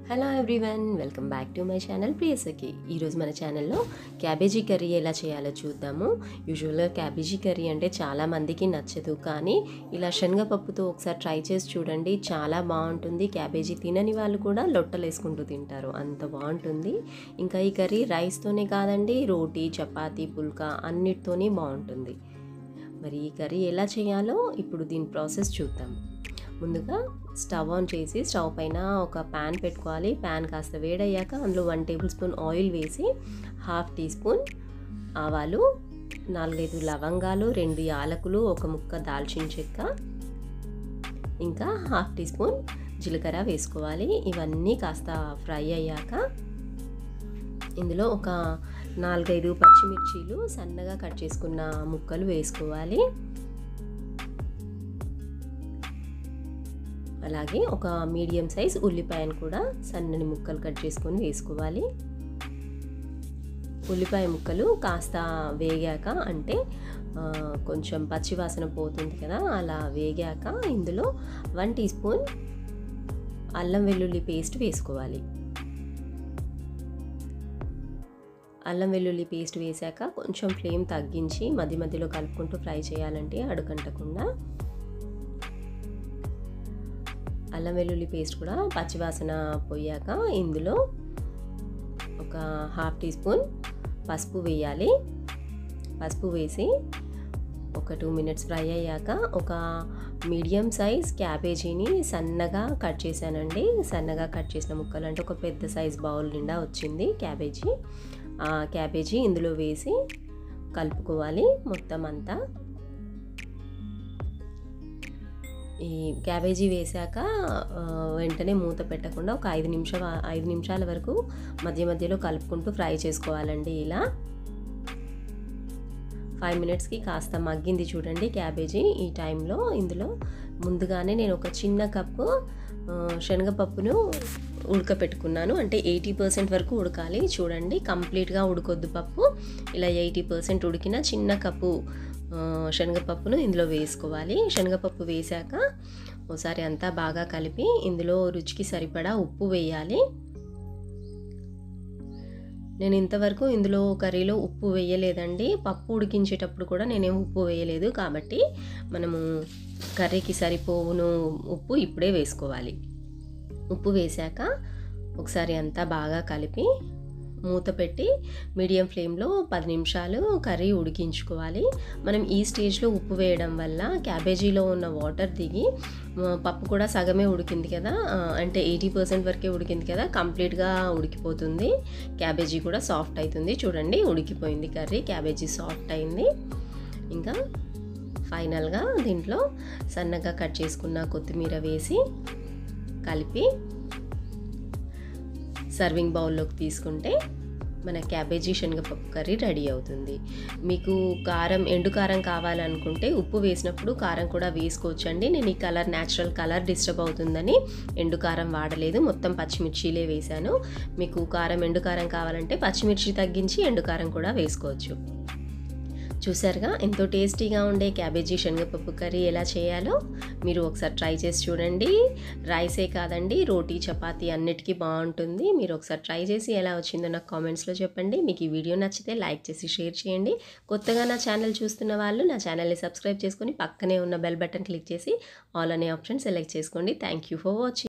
hello everyone welcome back to my channel Priyasakhi ఈరోజు మన ఛానల్లో క్యాబేజీ కర్రీ ఎలా చేయాలో చూద్దాము యూజువల్గా క్యాబేజీ కర్రీ అంటే చాలా మందికి నచ్చదు కానీ ఇలా శనగపప్పుతో ఒకసారి ట్రై చేసి చూడండి చాలా బాగుంటుంది క్యాబేజీ తినని వాళ్ళు కూడా లొట్టలు వేసుకుంటూ తింటారు అంత బాగుంటుంది ఇంకా ఈ కర్రీ రైస్తోనే కాదండి రోటీ చపాతీ పుల్కా అన్నిటితోనే బాగుంటుంది మరి ఈ కర్రీ ఎలా చేయాలో ఇప్పుడు దీని ప్రాసెస్ చూద్దాం ముందుగా స్టవ్ ఆన్ చేసి స్టవ్ పైన ఒక ప్యాన్ పెట్టుకోవాలి ప్యాన్ కాస్త వేడయ్యాక అందులో వన్ టేబుల్ స్పూన్ ఆయిల్ వేసి హాఫ్ టీ స్పూన్ ఆవాలు నాలుగైదు లవంగాలు రెండు యాలకులు ఒక ముక్క దాల్చిన చెక్క ఇంకా హాఫ్ టీ స్పూన్ జీలకర్ర వేసుకోవాలి ఇవన్నీ కాస్త ఫ్రై అయ్యాక ఇందులో ఒక నాలుగైదు పచ్చిమిర్చీలు సన్నగా కట్ చేసుకున్న ముక్కలు వేసుకోవాలి అలాగే ఒక మీడియం సైజ్ ఉల్లిపాయను కూడా సన్నని ముక్కలు కట్ చేసుకొని వేసుకోవాలి ఉల్లిపాయ ముక్కలు కాస్త వేగాక అంటే కొంచెం పచ్చివాసన పోతుంది కదా అలా వేగాక ఇందులో వన్ టీ స్పూన్ అల్లం వెల్లుల్లి పేస్ట్ వేసుకోవాలి అల్లం వెల్లుల్లి పేస్ట్ వేసాక కొంచెం ఫ్లేమ్ తగ్గించి మధ్య మధ్యలో కలుపుకుంటూ ఫ్రై చేయాలంటే అడుగంటకుండా అల్లం వెల్లుల్లి పేస్ట్ కూడా పచ్చివాసన పోయాక ఇందులో ఒక హాఫ్ టీ స్పూన్ పసుపు వేయాలి పసుపు వేసి ఒక టూ మినిట్స్ ఫ్రై అయ్యాక ఒక మీడియం సైజ్ క్యాబేజీని సన్నగా కట్ చేశానండి సన్నగా కట్ చేసిన ముక్కలు అంటే ఒక పెద్ద సైజ్ బౌల్ నిండా వచ్చింది క్యాబేజీ ఆ క్యాబేజీ ఇందులో వేసి కలుపుకోవాలి మొత్తం అంతా ఈ క్యాబేజీ వేసాక వెంటనే మూత పెట్టకుండా ఒక ఐదు నిమిషాల ఐదు నిమిషాల వరకు మధ్య మధ్యలో కలుపుకుంటూ ఫ్రై చేసుకోవాలండి ఇలా ఫైవ్ మినిట్స్కి కాస్త మగ్గింది చూడండి క్యాబేజీ ఈ టైంలో ఇందులో ముందుగానే నేను ఒక చిన్న కప్పు శనగపప్పును ఉడకపెట్టుకున్నాను అంటే ఎయిటీ పర్సెంట్ వరకు ఉడకాలి చూడండి కంప్లీట్గా ఉడకొద్దు పప్పు ఇలా ఎయిటీ పర్సెంట్ ఉడికిన చిన్న కప్పు శనగపప్పును ఇందులో వేసుకోవాలి శనగపప్పు వేశాక ఒకసారి అంతా బాగా కలిపి ఇందులో రుచికి సరిపడా ఉప్పు వేయాలి నేను ఇంతవరకు ఇందులో కర్రీలో ఉప్పు వేయలేదండి పప్పు ఉడికించేటప్పుడు కూడా నేనేం ఉప్పు వేయలేదు కాబట్టి మనము కర్రీకి సరిపోవును ఉప్పు ఇప్పుడే వేసుకోవాలి ఉప్పు వేశాక ఒకసారి అంతా బాగా కలిపి మూత పెట్టి మీడియం ఫ్లేమ్లో పది నిమిషాలు కర్రీ ఉడికించుకోవాలి మనం ఈ స్టేజ్లో ఉప్పు వేయడం వల్ల క్యాబేజీలో ఉన్న వాటర్ దిగి పప్పు కూడా సగమే ఉడికింది కదా అంటే ఎయిటీ పర్సెంట్ వరకే ఉడికింది కదా కంప్లీట్గా ఉడికిపోతుంది క్యాబేజీ కూడా సాఫ్ట్ అవుతుంది చూడండి ఉడికిపోయింది కర్రీ క్యాబేజీ సాఫ్ట్ అయింది ఇంకా ఫైనల్గా దీంట్లో సన్నగా కట్ చేసుకున్న కొత్తిమీర వేసి కలిపి సర్వింగ్ బౌల్లోకి తీసుకుంటే మన క్యాబేజీ శనగపప్పు కర్రీ రెడీ అవుతుంది మీకు కారం ఎండు కారం కావాలనుకుంటే ఉప్పు వేసినప్పుడు కారం కూడా వేసుకోవచ్చండి నేను ఈ కలర్ న్యాచురల్ కలర్ డిస్టర్బ్ అవుతుందని ఎండు కారం వాడలేదు మొత్తం పచ్చిమిర్చిలే వేశాను మీకు కారం ఎండు కారం కావాలంటే పచ్చిమిర్చి తగ్గించి ఎండు కారం కూడా వేసుకోవచ్చు చూసారుగా ఎంతో టేస్టీగా ఉండే క్యాబేజీ శనగపప్పు కర్రీ ఎలా చేయాలో మీరు ఒకసారి ట్రై చేసి చూడండి రైసే కాదండి రోటీ చపాతీ అన్నిటికీ బాగుంటుంది మీరు ఒకసారి ట్రై చేసి ఎలా వచ్చిందో నాకు కామెంట్స్లో చెప్పండి మీకు ఈ వీడియో నచ్చితే లైక్ చేసి షేర్ చేయండి కొత్తగా నా ఛానల్ చూస్తున్న వాళ్ళు నా ఛానల్ని సబ్స్క్రైబ్ చేసుకొని పక్కనే ఉన్న బెల్ బటన్ క్లిక్ చేసి ఆల్ అనే ఆప్షన్ సెలెక్ట్ చేసుకోండి థ్యాంక్ యూ ఫర్ వాచింగ్